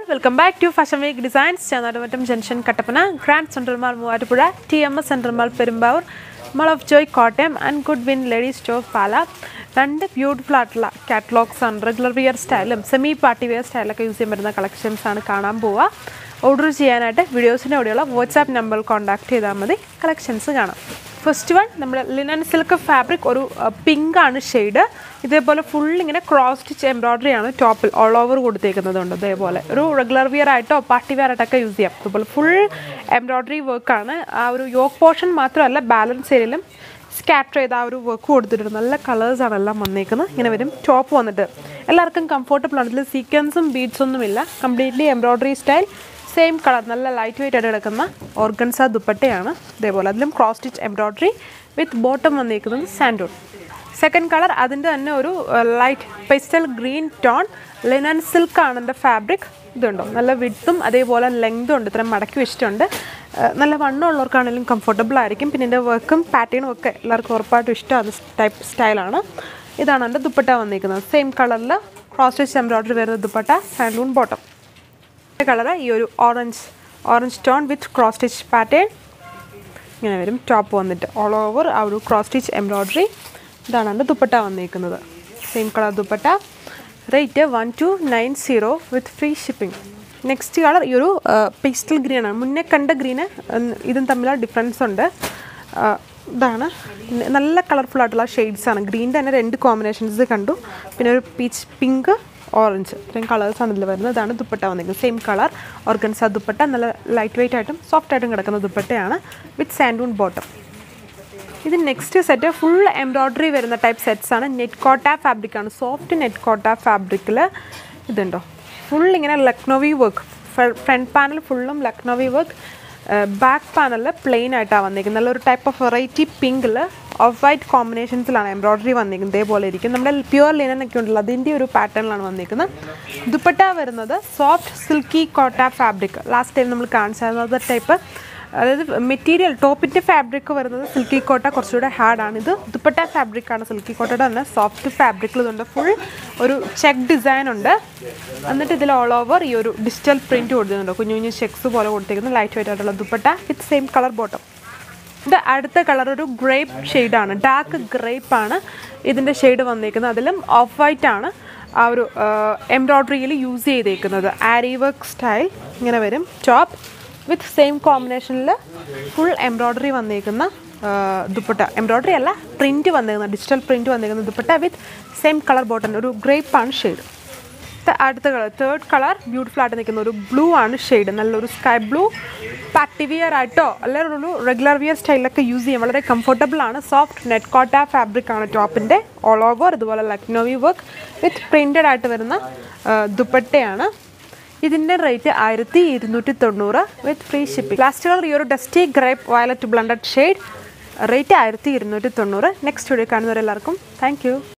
welcome back to fashion week designs Chanattumattam junction Kattappana grand central mall Muvattupuzha T M S central mall Perumbavoor mall of Joy Kottayam and good win ladies store Pala രണ്ട് beautiful ആയിട്ടുള്ള catalogs ആണ് regular wear സ്റ്റൈലും semi party wear സ്റ്റൈലൊക്കെ use ചെയ്യാൻ പറ്റുന്ന collections ആണ് കാണാൻ പോവുക ഓർഡർ ചെയ്യാനായിട്ട് വീഡിയോസിൻ്റെ കൂടെയുള്ള വാട്സാപ്പ് നമ്പറിൽ കോൺടാക്ട് ചെയ്താൽ മതി കളക്ഷൻസ് കാണാം ഫസ്റ്റ് വൺ നമ്മുടെ ലിനൻ സിൽക്ക് ഫാബ്രിക് ഒരു പിങ്ക് ആണ് ഷെയ്ഡ് ഇതേപോലെ ഫുൾ ഇങ്ങനെ ക്രോസ് സ്റ്റിച്ച് എംബ്രോയ്ഡറി ആണ് ടോപ്പിൽ ഓൾ ഓവർ കൊടുത്തേക്കുന്നതുണ്ട് ഇതേപോലെ ഒരു റെഗുലർ വിയർ ആയിട്ടോ പാർട്ടി വെയർ ആയിട്ടൊക്കെ യൂസ് ചെയ്യാം അതുപോലെ ഫുൾ എംബ്രോയ്ഡറി വർക്കാണ് ആ ഒരു യോക്ക് പോർഷൻ മാത്രമല്ല ബാലൻസ് ഏരിയയിലും സ്കാറ്റർ ചെയ്ത ആ ഒരു വർക്ക് കൊടുത്തിട്ടുണ്ട് നല്ല കളേഴ്സ് ആണ് എല്ലാം വന്നേക്കുന്നത് ഇങ്ങനെ വരും ടോപ്പ് വന്നിട്ട് എല്ലാവർക്കും കംഫർട്ടബിൾ ആണ് ഇതിൽ സീക്വൻസും ബീഡ്സ് ഒന്നും ഇല്ല completely embroidery style same colour നല്ല ലൈറ്റ് വെയിറ്റ് ആയിട്ട് കിടക്കുന്ന ഓർഗൻസ ദുപ്പട്ടയാണ് ഇതേപോലെ അതിലും cross stitch embroidery with bottom വന്നിരിക്കുന്നത് സാൻഡൂൺ സെക്കൻഡ് കളർ അതിൻ്റെ തന്നെ ഒരു light pastel green tone linen silk ആണ് എൻ്റെ ഫാബ്രിക് ഇതുണ്ടോ നല്ല വിഡ്ത്തും അതേപോലെ ലെങ്തും ഉണ്ട് ഇത്രയും മടക്കി വെച്ചിട്ടുണ്ട് ഏഹ് നല്ല വണ്ണമുള്ളവർക്കാണെങ്കിലും കംഫർട്ടബിൾ ആയിരിക്കും പിന്നെ ഇതിൻ്റെ വർക്കും പാറ്റേണും ഒക്കെ എല്ലാവർക്കും ഉറപ്പായിട്ടും ഇഷ്ടമാണ് ടൈപ്പ് സ്റ്റൈലാണ് ഇതാണ് എൻ്റെ ദുപ്പട്ട വന്നിരിക്കുന്നത് സെയിം കളറിൽ ക്രോസ് സ്റ്റിച്ച് എംബ്രോയ്ഡറി വരുന്ന ദുപ്പട്ട സാൻഡൂൺ ബോട്ടം കളർ ഈ ഒരു orange orange tone with cross stitch pattern ഇങ്ങനെ വരും ടോപ്പ് വന്നിട്ട് ഓൾ ഓവർ ആ ഒരു ക്രോസ് സ്റ്റിച്ച് എംബ്രോയ്ഡറി ഇതാണ് എൻ്റെ ദുപ്പട്ട വന്നിരിക്കുന്നത് same colour dupatta rate one two nine zero with free shipping next colour ഈ ഒരു പേസ്റ്റൽ ഗ്രീൻ ആണ് മുന്നേ കണ്ട ഗ്രീന് ഇതും തമ്മിലുള്ള ഡിഫറൻസ് ഉണ്ട് ആ, ഇതാണ് ന- നല്ല കളർഫുൾ ആയിട്ടുള്ള ഷെയ്ഡ്സ് ആണ് ഗ്രീൻ്റെ തന്നെ രണ്ട് കോമ്പിനേഷൻസ് കണ്ടു പിന്നെ ഒരു പീച്ച് പിങ്ക് ഓറഞ്ച് ഇത്രയും കളേഴ്സ് ആണ് ഇതിൽ വരുന്നത് ഇതാണ് ദുപ്പട്ട വന്നിരിക്കുന്നത് സെയിം കളർ ഓർഗൻസ ദുപ്പട്ട നല്ല ലൈറ്റ് വെയിറ്റ് ആയിട്ടും സോഫ്റ്റ് ആയിട്ടും കിടക്കുന്ന ദുപ്പട്ടയാണ് വിത്ത് സാൻഡൂൺ ബോട്ടം ഇത് നെക്സ്റ്റ് സെറ്റ് ഫുൾ എംബ്രോയ്ഡറി വരുന്ന ടൈപ്പ് സെറ്റ്സ് ആണ് നെറ്റ് കോട്ട ഫാബ്രിക് ആണ് സോഫ്റ്റ് നെറ്റ് കോട്ട ഫാബ്രിക്കിൽ ഇതുണ്ടോ ഫുൾ ഇങ്ങനെ ലക്നോവി വർക്ക് ഫ്രണ്ട് പാനൽ ഫുള്ളും Lucknowi work back panel plain ആയിട്ടാണ് വന്നിരിക്കുന്നത് നല്ലൊരു ടൈപ്പ് ഓഫ് വെറൈറ്റി പിങ്കിൽ ഓഫ് വൈറ്റ് കോമ്പിനേഷൻസിലാണ് എംബ്രോയ്ഡറി വന്നിരിക്കുന്നത് ഇതേപോലെ ഇരിക്കും നമ്മുടെ പ്യുവർ ലിനൻ ഒക്കെ ഉണ്ടല്ലോ അതിൻ്റെ ഒരു പാറ്റേണിലാണ് വന്നിരിക്കുന്നത് ദുപ്പട്ട വരുന്നത് soft silky kota fabric last time നമ്മൾ കാണിച്ചായിരുന്നത് ടൈപ്പ് അതായത് മെറ്റീരിയൽ ടോപ്പിൻ്റെ ഫാബ്രിക് വരുന്നത് സിൽക്കി കോട്ട കുറച്ചുകൂടെ ഹാർഡാണ് ഇത് ദുപ്പട്ട ഫാബ്രിക്കാണ് സിൽക്കി കോട്ടയുടെ തന്നെ സോഫ്റ്റ് ഫാബ്രിക്കിൽ ഇതുണ്ട് ഫുൾ ഒരു ചെക്ക് ഡിസൈൻ ഉണ്ട് എന്നിട്ട് ഇതിൽ ഓൾ ഓവർ ഈ ഒരു ഡിജിറ്റൽ പ്രിൻറ്റ് കൊടുത്തിട്ടുണ്ട് കുഞ്ഞു കുഞ്ഞു ചെക്സ് പോലെ കൊടുത്തിരിക്കുന്നത് ലൈറ്റ് വെയിറ്റ് ആയിട്ടുള്ള dupatta with same colour bottom ഇത് അടുത്ത കളർ ഒരു ഗ്രേപ്പ് ഷെയ്ഡാണ് ഡാർക്ക് ഗ്രേപ്പ് ആണ് ഇതിൻ്റെ ഷെയ്ഡ് വന്നിരിക്കുന്നത് അതിലും ഓഫ് വൈറ്റ് ആണ് ആ ഒരു എംബ്രോയ്ഡറിയിൽ യൂസ് ചെയ്തേക്കുന്നത് ആരി വർക്ക് സ്റ്റൈൽ ഇങ്ങനെ വരും ടോപ്പ് വിത്ത് സെയിം കോമ്പിനേഷനിൽ ഫുൾ എംബ്രോയ്ഡറി വന്നിരിക്കുന്ന ആ, ദുപ്പട്ട എംബ്രോയ്ഡറി അല്ല പ്രിൻറ്റ് വന്നിരിക്കുന്ന ഡിജിറ്റൽ പ്രിൻറ്റ് വന്നിരിക്കുന്ന dupatta with same colour bottom ഒരു ഗ്രേപ്പ് ആണ് ഷെയ്ഡ് അടുത്ത കളർ തേർഡ് കളർ ബ്യൂട്ടിഫുൾ ആയിട്ട് നിൽക്കുന്ന ഒരു ബ്ലൂ ആണ് ഷെയ്ഡ് നല്ലൊരു സ്കൈ ബ്ലൂ പാർട്ടി വിയർ ആയിട്ടോ അല്ലെങ്കിൽ ഒരു റെഗുലർ വിയർ സ്റ്റൈലൊക്കെ യൂസ് ചെയ്യാൻ വളരെ കംഫർട്ടബിൾ ആണ് സോഫ്റ്റ് നെറ്റ് കോട്ട ഫാബ്രിക് ആണ് ടോപ്പിൻ്റെ ഓൾ ഓവർ ഇതുപോലെ ലക്നോവി വർക്ക് വിത്ത് പ്രിൻറ്റഡ് ആയിട്ട് വരുന്ന ആ, ദുപ്പട്ടയാണ് ഇതിൻ്റെ റേറ്റ് ആയിരത്തി ഇരുന്നൂറ്റി തൊണ്ണൂറ് with free shipping last colour ഈ ഒരു dusty grape violet blunted shade rate ആയിരത്തി ഇരുന്നൂറ്റി തൊണ്ണൂറ് നെക്സ്റ്റ് വീഡിയോ കാണുന്നവരെല്ലാവർക്കും താങ്ക് യു